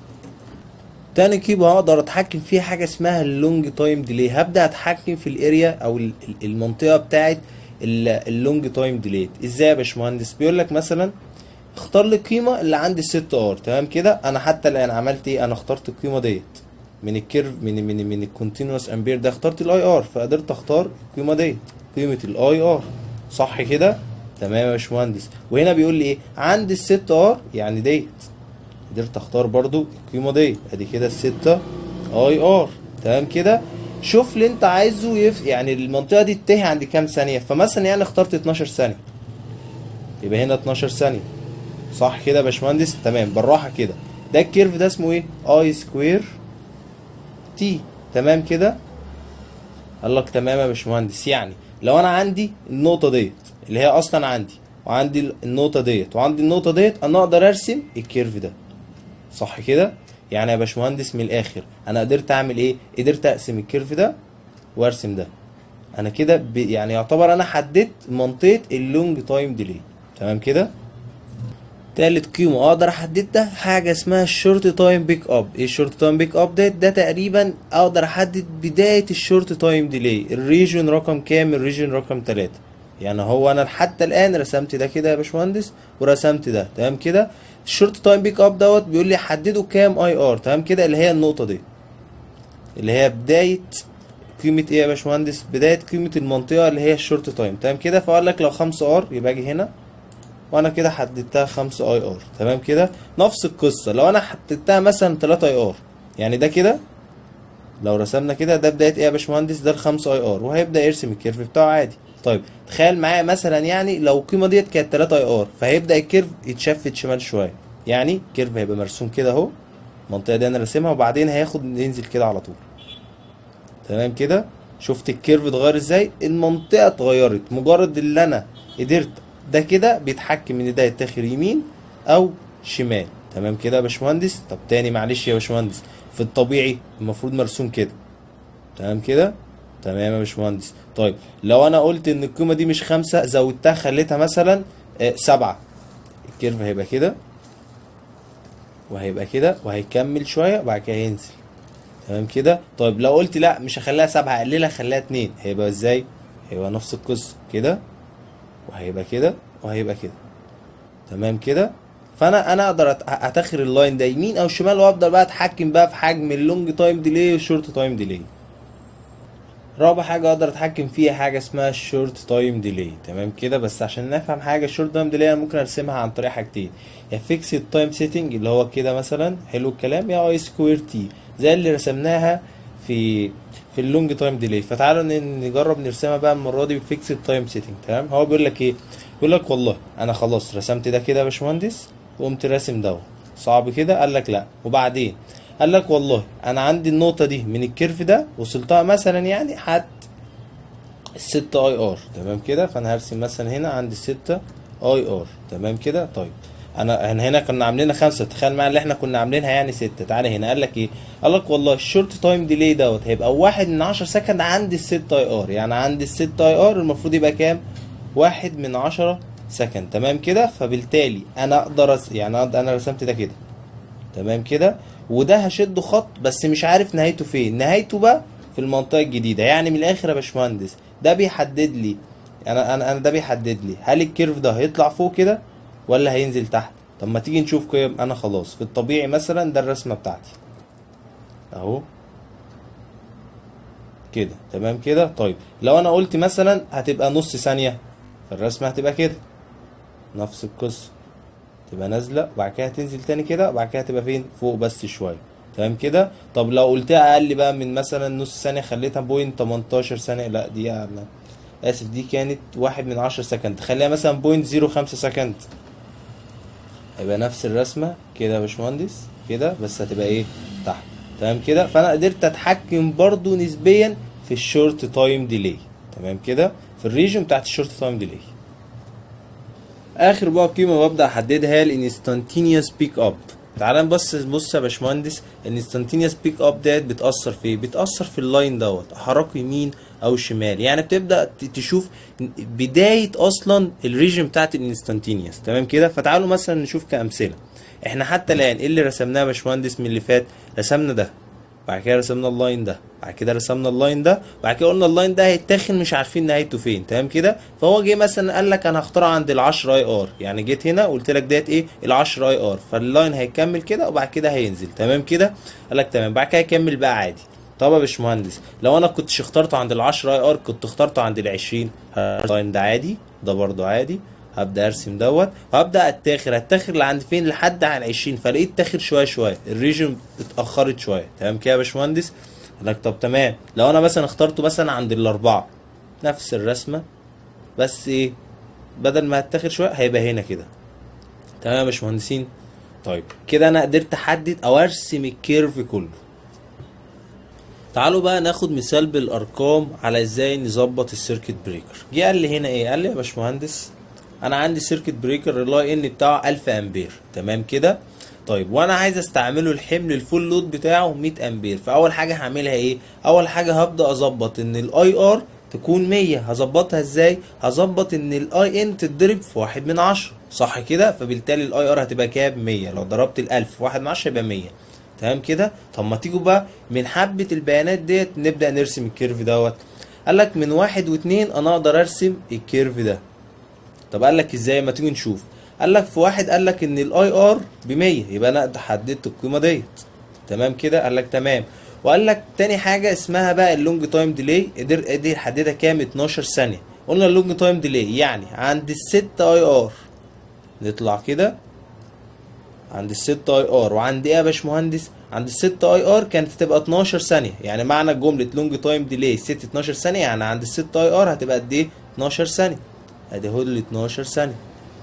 تاني كيبو هقدر اتحكم فيها حاجه اسمها اللونج تايم ديلي هبدا اتحكم في الاريا او المنطقه بتاعه اللونج تايم ديلي ازاي يا باشمهندس بيقول لك مثلا اختار لي القيمه اللي عند الست ار تمام كده انا حتى الان عملت ايه انا اخترت القيمه ديت من الكيرف من من من الكونتينوس امبير ده اخترت الاي ار فقدرت اختار القيمه ديت قيمه الاي ار صح كده تمام يا باشمهندس وهنا بيقول لي ايه عند الست ار يعني ديت قدرت اختار برضو القيمه ديت ادي كده الستة اي ار تمام كده شوف اللي انت عايزه يف... يعني المنطقه دي تنتهي عند كام ثانيه فمثلا يعني اخترت 12 ثانيه يبقى هنا 12 ثانيه صح كده يا باشمهندس تمام بالراحه كده ده الكيرف ده اسمه ايه اي سكوير تي تمام كده قال لك تمام يا باشمهندس يعني لو انا عندي النقطه ديت اللي هي اصلا عندي وعندي النقطه ديت وعندي النقطه ديت انا اقدر ارسم الكيرف ده صح كده يعني يا باشمهندس من الاخر انا قدرت اعمل ايه قدرت اقسم الكيرف ده وارسم ده انا كده ب... يعني يعتبر انا حددت منطقه اللونج تايم ديلي تمام كده تالت قيمة اقدر احددها حاجة اسمها الشورت تايم بيك اب ايه الشورت تايم بيك اب ده ده تقريبا اقدر احدد بداية الشورت تايم ديلي الريجن رقم كام الريجن رقم تلاتة يعني هو انا حتى الان رسمت ده كده يا باشمهندس ورسمت ده تمام كده الشورت تايم بيك اب دوت بيقول لي حدده كام اي ار تمام كده اللي هي النقطة دي اللي هي بداية قيمة ايه يا باشمهندس بداية قيمة المنطقة اللي هي الشورت تايم تمام كده فقال لك لو خمسة ار يبقى اجي هنا وانا كده حددتها 5 اي ار تمام كده نفس القصه لو انا حددتها مثلا 3 اي ار يعني ده كده لو رسمنا كده ده بدايه ايه يا باشمهندس ده ال 5 اي ار وهيبدا يرسم الكيرف بتاعه عادي طيب تخيل معايا مثلا يعني لو القيمه ديت كانت 3 اي ار فهيبدا الكيرف يتشفت شمال شويه يعني الكيرف هيبقى مرسوم كده اهو المنطقه دي انا راسمها وبعدين هياخد ينزل كده على طول تمام كده شفت الكيرف اتغير ازاي المنطقه اتغيرت مجرد اللي انا قدرت ده كده بيتحكم ان ده يتاخر يمين او شمال تمام كده يا باشمهندس طب تاني معلش يا باشمهندس في الطبيعي المفروض مرسوم كده تمام كده تمام يا باشمهندس طيب لو انا قلت ان القيمه دي مش خمسة زودتها خليتها مثلا آه سبعة الكيرف هيبقى كده وهيبقى كده وهيكمل شويه وبعد كده هينزل تمام كده طيب لو قلت لا مش هخليها سبعة اقللها خليها اتنين هيبقى ازاي هيبقى نفس القصه كده وهيبقى كده وهيبقى كده تمام كده فانا انا اقدر اتاخر اللاين ده يمين او شمال وافضل بقى اتحكم بقى في حجم اللونج تايم ديلي والشورت تايم ديلي رابع حاجه اقدر اتحكم فيها حاجه اسمها الشورت تايم ديلي تمام كده بس عشان نفهم حاجه الشورت تايم ديلي انا ممكن ارسمها عن طريق حاجتين يا فيكس تايم سيتنج اللي هو كده مثلا حلو الكلام يا اي سكوير تي زي اللي رسمناها في في اللونج تايم ديلي فتعالوا نجرب نرسمها بقى المره دي بفيكس تايم سيتنج تمام هو بيقول لك ايه بيقول لك والله انا خلاص رسمت ده كده يا باشمهندس وقمت راسم ده صعب كده قال لك لا وبعدين قال لك والله انا عندي النقطه دي من الكيرف ده وصلتها مثلا يعني حد الستة اي ار تمام كده فانا هرسم مثلا هنا عندي الستة اي ار تمام كده طيب انا احنا هنا كنا عاملينها خمسة تخيل معايا اللي احنا كنا عاملينها يعني ستة تعالى هنا قال لك ايه قال لك والله الشورت تايم ديلي دوت هيبقى واحد من عشرة سكند عند الستة اي ار يعني عند الستة اي ار المفروض يبقى كام واحد من عشرة سكند تمام كده فبالتالي انا اقدر أس... يعني انا رسمت ده كده تمام كده وده هشده خط بس مش عارف نهايته فين نهايته بقى في المنطقه الجديده يعني من الاخر يا باشمهندس ده بيحدد لي انا انا انا ده بيحدد لي هل الكيرف ده هيطلع فوق كده ولا هينزل تحت طب ما تيجي نشوف قيم انا خلاص في الطبيعي مثلا ده الرسمه بتاعتي اهو كده تمام كده طيب لو انا قلت مثلا هتبقى نص ثانيه فالرسمه هتبقى كده نفس القصه تبقى نازله وبعد كده هتنزل تاني كده وبعد كده هتبقى فين فوق بس شويه تمام كده طب لو قلتها اقل بقى من مثلا نص ثانيه خليتها بوينت 18 ثانيه لا دي أنا اسف دي كانت واحد من عشر سكند خليها مثلا بوينت زيرو خمسة سكند هيبقى نفس الرسمه كده يا باشمهندس كده بس هتبقى ايه تحت تمام كده فانا قدرت اتحكم برضو نسبيا في الشورت تايم ديلي تمام كده في الريجن بتاعت الشورت تايم ديلي اخر بقى قيمه ببدا احددها هي الانستانتينيوس بيك اب تعال نبص بص يا باشمهندس الانستانتينيوس بيك اب ديت بتاثر في ايه بتاثر في اللاين دوت احركه يمين او شمال يعني بتبدا تشوف بدايه اصلا الريجن بتاعت الانستانتينيوس تمام كده فتعالوا مثلا نشوف كامثله احنا حتى الان ايه اللي رسمناه يا باشمهندس من اللي فات رسمنا ده بعد كده رسمنا اللاين ده بعد كده رسمنا اللاين ده بعد كده قلنا اللاين ده هيتاخد مش عارفين نهايته فين تمام كده فهو جه مثلا قال لك انا هختار عند ال 10 اي ار يعني جيت هنا قلت لك ديت ايه ال 10 اي ار فاللاين هيكمل كده وبعد كده هينزل تمام كده قال لك تمام بعد كده هيكمل بقى عادي طب يا باشمهندس لو انا كنتش اخترته عند ال 10 اي ار كنت اخترته عند ال 20 اللاين ده عادي ده برده عادي هبدا ارسم دوت وهبدا اتاخر اتاخر لعند فين لحد على 20 فلقيت تاخر شويه شويه الريجن اتاخرت شويه تمام كده يا باشمهندس قال لك طب تمام لو انا مثلا اخترته مثلا عند الاربعه نفس الرسمه بس ايه بدل ما هتاخر شويه هيبقى هنا كده تمام يا باشمهندسين طيب كده انا قدرت احدد او ارسم الكيرف كله تعالوا بقى ناخد مثال بالارقام على ازاي نظبط السيركت بريكر جه قال لي هنا ايه قال لي يا باشمهندس انا عندي سيركت بريكر اللاي ان بتاعه 1000 امبير تمام كده طيب وانا عايز استعمله الحمل الفول لود بتاعه 100 امبير فاول حاجه هعملها ايه اول حاجه هبدا اظبط ان الاي ار تكون 100 هظبطها ازاي هظبط ان الاي ان تتضرب في واحد من عشرة صح كده فبالتالي الاي ار هتبقى كام 100 لو ضربت الالف في واحد من عشرة يبقى 100 تمام كده طب ما تيجوا بقى من حبة البيانات ديت نبدأ نرسم الكيرف دوت قال لك من واحد واتنين انا اقدر ارسم الكيرف ده طب قال لك ازاي ما تيجي نشوف قال لك في واحد قال لك ان الاي ار ب 100 يبقى انا حددت القيمه ديت تمام كده قال لك تمام وقال لك تاني حاجه اسمها بقى اللونج تايم ديلي قدر قدر يحددها كام 12 ثانيه قلنا اللونج تايم ديلي يعني عند الست اي ار نطلع كده عند الست اي ار وعند ايه يا باشمهندس عند الست اي ار كانت هتبقى 12 ثانيه يعني معنى جمله لونج تايم ديلي ست 12 ثانيه يعني عند الست اي ار هتبقى قد ايه 12 ثانيه ادي هو ال 12 ثانيه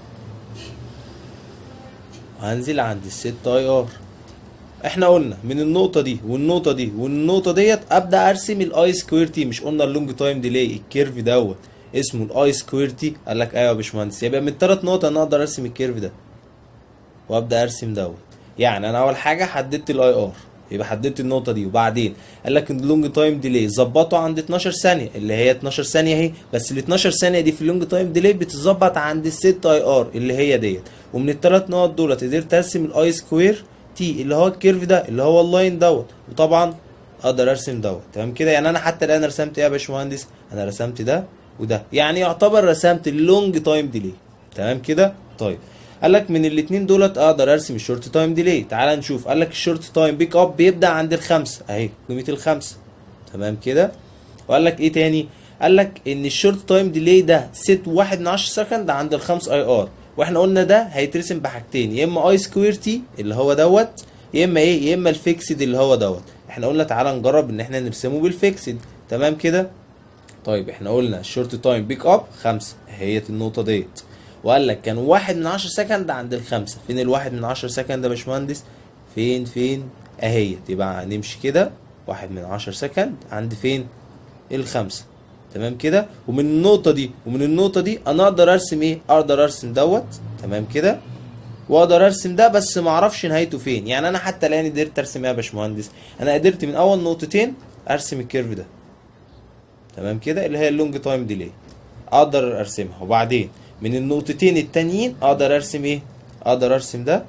وهنزل عند الست اي ار احنا قلنا من النقطة دي والنقطة دي والنقطة ديت ابدا ارسم الاي سكوير تي مش قلنا اللونج تايم ديلي الكيرف دوت اسمه الاي سكوير تي قال لك ايوه يا باشمهندس يبقى من الثلاث نقط انا اقدر ارسم الكيرف ده وابدا ارسم دوت يعني انا اول حاجة حددت الاي ار يبقى حددت النقطة دي وبعدين قال لك اللونج تايم ديلي ظبطه عند 12 ثانية اللي هي 12 ثانية اهي بس ال 12 ثانية دي في اللونج تايم ديلي بتظبط عند الست اي ار اللي هي ديت ومن الثلاث نقط دولت قدرت ارسم الاي سكوير تي اللي هو الكيرف ده اللي هو اللاين دوت وطبعا اقدر ارسم دوت تمام كده يعني انا حتى الان رسمت ايه يا باشمهندس انا رسمت ده وده يعني يعتبر رسمت اللونج تايم ديلي تمام كده طيب قال لك من الاثنين دولت اقدر ارسم الشورت تايم ديلي تعال نشوف قال لك الشورت تايم بيك اب بيبدا عند الخمسه اهي قيمه الخمسه تمام كده وقال لك ايه تاني قال لك ان الشورت تايم ديلي ده ست واحد من 10 سكند عند الخمس اي ار واحنا قلنا ده هيترسم بحاجتين يا اما اي سكوير تي اللي هو دوت يا اما ايه يا اما الفيكسد اللي هو دوت احنا قلنا تعالى نجرب ان احنا نرسمه بالفيكسد تمام كده طيب احنا قلنا الشورت تايم بيك اب خمسة هي النقطة ديت وقال لك كان واحد من عشر سكند عند الخمسة فين الواحد من عشر سكند يا باشمهندس فين فين اهيت يبقى نمشي كده واحد من عشر سكند عند فين الخمسة تمام كده ومن النقطة دي ومن النقطة دي انا اقدر ارسم ايه اقدر ارسم دوت تمام كده واقدر ارسم ده بس ما اعرفش نهايته فين يعني انا حتى الان قدرت ارسم ايه يا باشمهندس انا قدرت من اول نقطتين ارسم الكيرف ده تمام كده اللي هي اللونج تايم ديلي اقدر ارسمها وبعدين من النقطتين التانيين اقدر ارسم ايه اقدر ارسم ده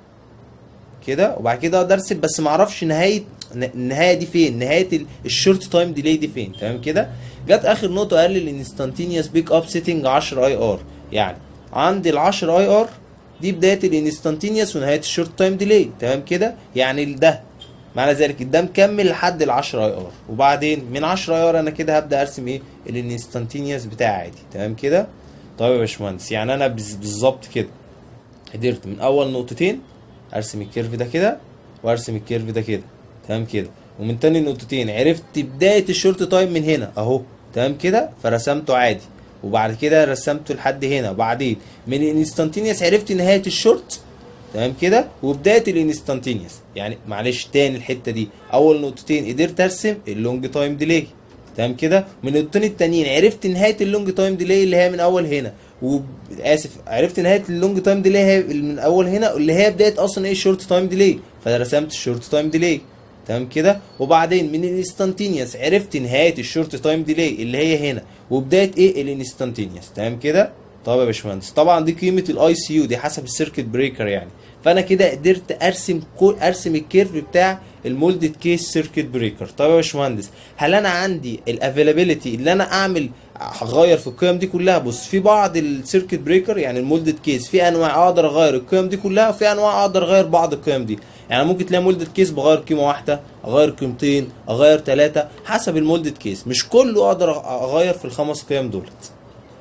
كده وبعد كده اقدر ارسم بس ما اعرفش نهايه النهايه دي فين نهايه الشورت تايم ديلي دي فين تمام كده جت اخر نقطه قال لي الانستانتينيوس بيك اب سيتنج 10 اي ار يعني عند ال 10 اي ار دي بدايه الانستانتينيوس ونهايه الشورت تايم ديلي تمام كده يعني ده معنى ذلك ده مكمل لحد ال 10 اي ار وبعدين من 10 اي ار انا كده هبدا ارسم ايه الانستانتينيوس بتاعي عادي تمام كده طيب يا باشمهندس يعني انا بالظبط كده قدرت من اول نقطتين ارسم الكيرف ده كده وارسم الكيرف ده كده تمام كده ومن تاني نقطتين عرفت بدايه الشورت تايم من هنا اهو تمام كده فرسمته عادي وبعد كده رسمته لحد هنا وبعدين من الانستانتينيوس عرفت نهايه الشورت تمام كده وبدايه الانستانتينيوس يعني معلش تاني الحته دي اول نقطتين قدرت ارسم اللونج تايم ديلي تمام كده من النقطتين التانيين عرفت نهايه اللونج تايم ديلي اللي هي من اول هنا واسف عرفت نهايه اللونج تايم ديلي هي من اول هنا اللي هي بدايه اصلا ايه الشورت تايم ديلي فرسمت الشورت تايم ديلي تمام كده وبعدين من الانستانتينيوس عرفت نهايه الشورت تايم ديلي اللي هي هنا وبدايه ايه الانستانتينيوس تمام كده طب يا باشمهندس طبعا دي قيمه الاي سي يو دي حسب السيركت بريكر يعني فانا كده قدرت ارسم كو ارسم الكيرف بتاع المولدد كيس سيركت بريكر طب يا باشمهندس هل انا عندي الافيلابيلتي اللي انا اعمل هغير في القيم دي كلها بص في بعض السيركت بريكر يعني المولدد كيس في انواع اقدر اغير القيم دي كلها وفي انواع اقدر اغير بعض القيم دي يعني ممكن تلاقي مولدد كيس بغير قيمه واحده اغير قيمتين اغير ثلاثه حسب المولدد كيس مش كله اقدر اغير في الخمس قيم دولت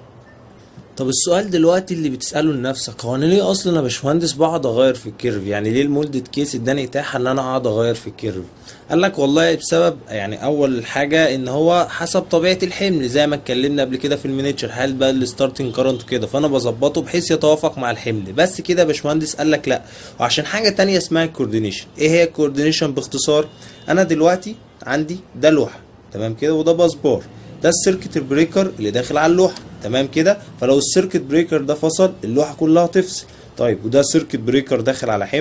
طب السؤال دلوقتي اللي بتساله لنفسك هو انا ليه اصلا يا باشمهندس بقعد اغير في الكيرف يعني ليه المولدد كيس اداني اتاحه ان انا اقعد اغير في الكيرف قال لك والله بسبب يعني اول حاجه ان هو حسب طبيعه الحمل زي ما اتكلمنا قبل كده في المينيتشر هل بقى الستارتنج كارنت كده فانا بظبطه بحيث يتوافق مع الحمل بس كده يا باشمهندس قال لك لا وعشان حاجه تانية اسمها الكوردينيشن ايه هي الكوردينيشن باختصار انا دلوقتي عندي ده لوحه تمام كده وده باسبار ده السيركت بريكر اللي داخل على اللوحه تمام كده فلو السيركت بريكر ده فصل اللوحه كلها تفصل طيب وده سيركت بريكر داخل على حمل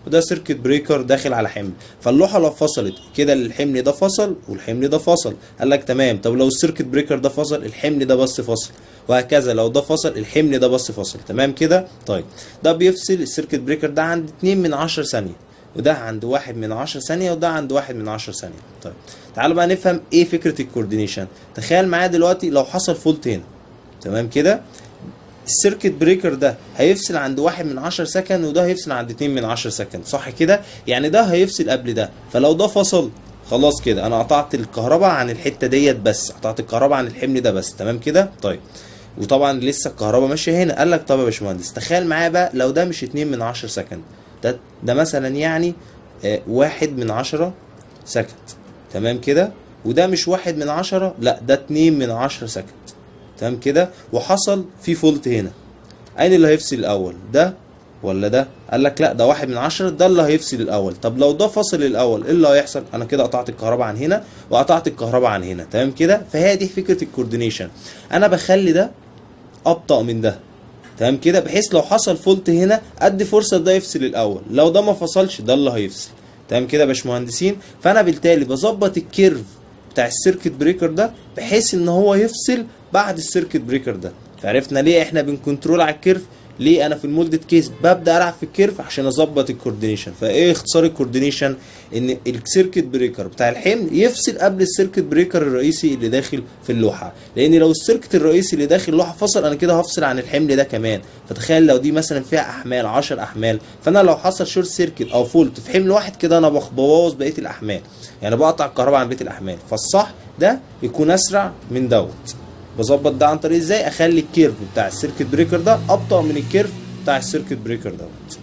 وده سيركت بريكر داخل على حمل فاللوحه لو فصلت كده الحمل ده فصل والحمل ده فصل قال لك تمام طب لو السيركت بريكر ده فصل الحمل ده بس فصل وهكذا لو ده فصل الحمل ده بس فصل تمام كده طيب ده بيفصل السيركت بريكر ده عند 2 من 10 ثانيه وده عند واحد من 10 ثانيه وده عند واحد من 10 ثانيه طيب تعالوا بقى نفهم ايه فكره الكوردينيشن تخيل معايا دلوقتي لو حصل فولت هنا تمام كده السيركت بريكر ده هيفصل عند واحد من عشر سكند وده هيفصل عند اتنين من عشر سكند صح كده يعني ده هيفصل قبل ده فلو ده فصل خلاص كده انا قطعت الكهرباء عن الحته ديت بس قطعت الكهرباء عن الحمل ده بس تمام كده طيب وطبعا لسه الكهرباء ماشيه هنا قال لك طب يا باشمهندس تخيل معايا بقى لو ده مش اتنين من عشر سكند ده ده مثلا يعني آه واحد من عشرة سكند تمام كده وده مش واحد من عشرة لا ده اتنين من عشرة سكند تمام كده وحصل في فولت هنا اين اللي هيفصل الاول ده ولا ده قال لك لا ده واحد من عشرة ده اللي هيفصل الاول طب لو ده فصل الاول ايه اللي هيحصل انا كده قطعت الكهرباء عن هنا وقطعت الكهرباء عن هنا تمام كده فهي دي فكره الكوردينيشن انا بخلي ده ابطا من ده تمام كده بحيث لو حصل فولت هنا ادي فرصه ده يفصل الاول لو ده ما فصلش ده اللي هيفصل تمام كده يا باشمهندسين فانا بالتالي بظبط الكيرف بتاع السيركت بريكر ده بحيث ان هو يفصل بعد السيركت بريكر ده فعرفنا ليه احنا بنكنترول على الكيرف ليه انا في المولدد كيس ببدا العب في الكيرف عشان اظبط الكوردينيشن فايه اختصار الكوردينيشن ان السيركت بريكر بتاع الحمل يفصل قبل السيركت بريكر الرئيسي اللي داخل في اللوحه لان لو السيركت الرئيسي اللي داخل اللوحه فصل انا كده هفصل عن الحمل ده كمان فتخيل لو دي مثلا فيها احمال 10 احمال فانا لو حصل شورت سيركت او فولت في حمل واحد كده انا ببوظ بقيه الاحمال يعني بقطع الكهرباء عن بقيه الاحمال فالصح ده يكون اسرع من دوت بظبط ده عن طريق ازاي اخلي الكيرف بتاع السيركت بريكر ده ابطا من الكيرف بتاع السيركت بريكر دوت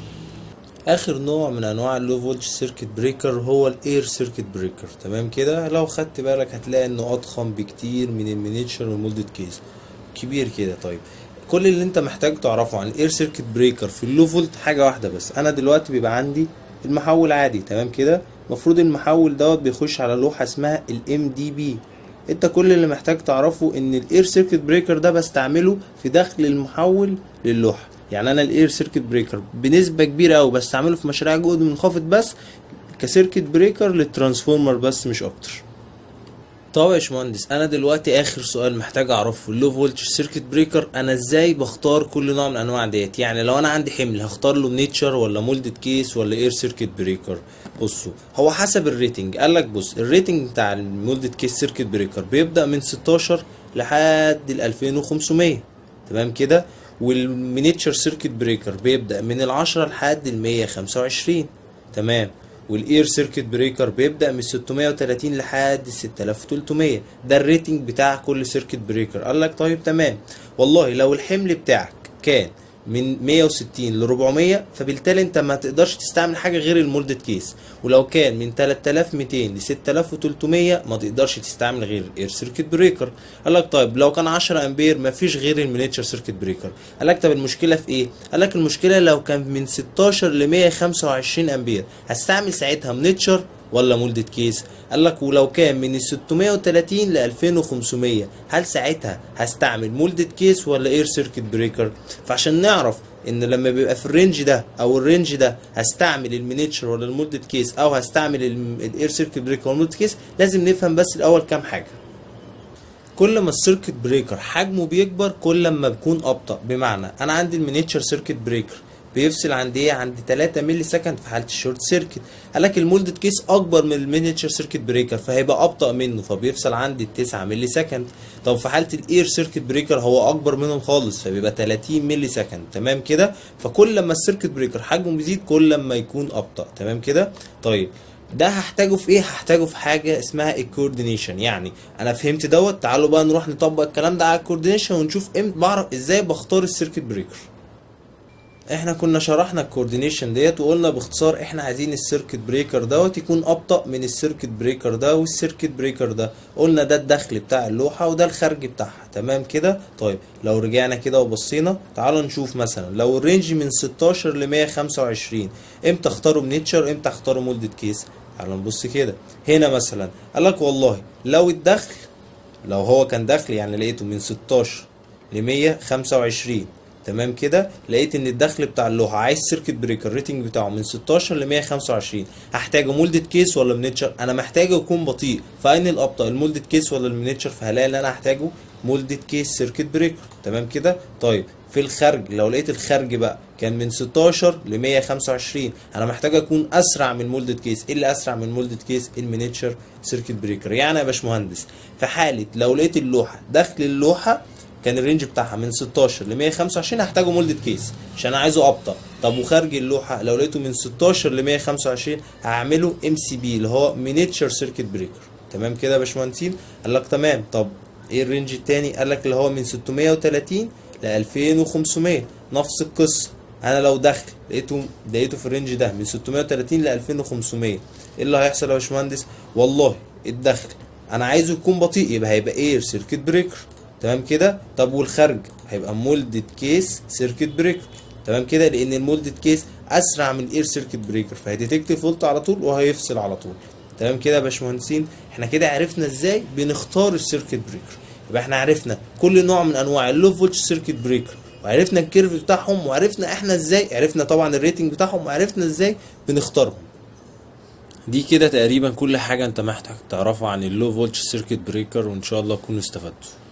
اخر نوع من انواع اللو فولج سيركت بريكر هو الاير سيركت بريكر تمام كده لو خدت بالك هتلاقي انه اضخم بكتير من المينيتشر والمولدد كيس كبير كده طيب كل اللي انت محتاج تعرفه عن الاير سيركت بريكر في اللو فولت حاجه واحده بس انا دلوقتي بيبقى عندي المحول عادي تمام كده المفروض المحول دوت بيخش على لوحه اسمها الام دي بي انت كل اللي محتاج تعرفه ان الاير سيركت بريكر ده بستعمله في دخل المحول للوحه يعني انا الاير سيركت بريكر بنسبه كبيره قوي بستعمله في مشاريع جهد منخفض بس كسيركت بريكر للترانسفورمر بس مش اكتر طب يا باشمهندس انا دلوقتي اخر سؤال محتاج اعرفه اللو فولتج سيركت بريكر انا ازاي بختار كل نوع من انواع ديت يعني لو انا عندي حمل هختار له نيتشر ولا مولدد كيس ولا اير سيركت بريكر بصوا هو حسب الريتنج قال لك بص الريتنج بتاع المولدد كيس سيركت بريكر بيبدا من 16 لحد ال 2500 تمام كده والمينيتشر سيركت بريكر بيبدا من ال 10 لحد ال 125 تمام والاير سيركت بريكر بيبدا من 630 لحد 6300 ده الريتنج بتاع كل سيركت بريكر قال لك طيب تمام والله لو الحمل بتاعك كان من 160 ل 400 فبالتالي انت ما تقدرش تستعمل حاجه غير المولدد كيس ولو كان من 3200 ل 6300 ما تقدرش تستعمل غير الاير سيركت بريكر قال لك طيب لو كان 10 امبير ما فيش غير المينيتشر سيركت بريكر قال لك طب المشكله في ايه قال لك المشكله لو كان من 16 ل 125 امبير هستعمل ساعتها مينيتشر ولا مولدد كيس قال لك ولو كان من ال 630 ل 2500 هل ساعتها هستعمل مولدد كيس ولا اير سيركت بريكر فعشان نعرف ان لما بيبقى في الرينج ده او الرينج ده هستعمل المينيتشر ولا المولدد كيس او هستعمل الاير سيركت بريكر ولا المولدد كيس لازم نفهم بس الاول كام حاجه كل ما السيركت بريكر حجمه بيكبر كل ما بيكون ابطا بمعنى انا عندي المينيتشر سيركت بريكر بيفصل عند ايه عند 3 مللي سكند في حاله الشورت سيركت قال لك المولدد كيس اكبر من المينيتشر سيركت بريكر فهيبقى ابطا منه فبيفصل عند 9 مللي سكند طب في حاله الاير سيركت بريكر هو اكبر منهم خالص فبيبقى 30 مللي سكند تمام كده فكل ما السيركت بريكر حجمه بيزيد كل ما يكون ابطا تمام كده طيب ده هحتاجه في ايه هحتاجه في حاجه اسمها الكوردينيشن يعني انا فهمت دوت تعالوا بقى نروح نطبق الكلام ده على الكوردينيشن ونشوف امتى بعرف ازاي بختار السيركت بريكر احنا كنا شرحنا الكوردينيشن ديت وقلنا باختصار احنا عايزين السيركت بريكر دوت يكون ابطا من السيركت بريكر ده والسيركت بريكر ده قلنا ده الدخل بتاع اللوحه وده الخارج بتاعها تمام كده طيب لو رجعنا كده وبصينا تعالوا نشوف مثلا لو الرينج من 16 ل 125 امتى اختاروا منيتشر امتى اختاروا مولدد كيس تعالوا نبص كده هنا مثلا قال لك والله لو الدخل لو هو كان دخل يعني لقيته من 16 ل 125 تمام كده لقيت ان الدخل بتاع اللوحه عايز سيركت بريكر الريتنج بتاعه من 16 ل 125 هحتاجه مولدد كيس ولا منيتشر انا محتاجه يكون بطيء فاين الابطا المولدد كيس ولا المنيتشر فهلاقي ان انا هحتاجه مولدد كيس سيركت بريكر تمام كده طيب في الخرج لو لقيت الخرج بقى كان من 16 ل 125 انا محتاج اكون اسرع من مولدد كيس ايه اللي اسرع من مولدد كيس المينيتشر سيركت بريكر يعني يا باشمهندس في حاله لو لقيت اللوحه داخل اللوحه كان الرينج بتاعها من 16 ل 125 هحتاجه مولدد كيس عشان انا عايزه ابطا طب وخارج اللوحه لو لقيته من 16 ل 125 هعمله ام سي بي اللي هو مينيتشر سيركت بريكر تمام كده يا باشمهندسين قال لك تمام طب ايه الرينج التاني قال لك اللي هو من 630 ل 2500 نفس القصه انا لو دخل لقيته لقيته في الرينج ده من 630 ل 2500 ايه اللي هيحصل يا باشمهندس والله الدخل انا عايزه يكون بطيء يبقى هيبقى اير سيركت بريكر تمام كده طب والخرج هيبقى مولدد كيس سيركت بريكر تمام كده لان المولدد كيس اسرع من الاير سيركت بريكر فهيديتكت فولت على طول وهيفصل على طول تمام كده يا باشمهندسين احنا كده عرفنا ازاي بنختار السيركت بريكر يبقى احنا عرفنا كل نوع من انواع اللو فولت سيركت بريكر وعرفنا الكيرف بتاعهم وعرفنا احنا ازاي عرفنا طبعا الريتنج بتاعهم وعرفنا ازاي بنختارهم دي كده تقريبا كل حاجة انت محتاج تعرفها عن اللو فولت سيركت بريكر وان شاء الله تكونوا استفدتوا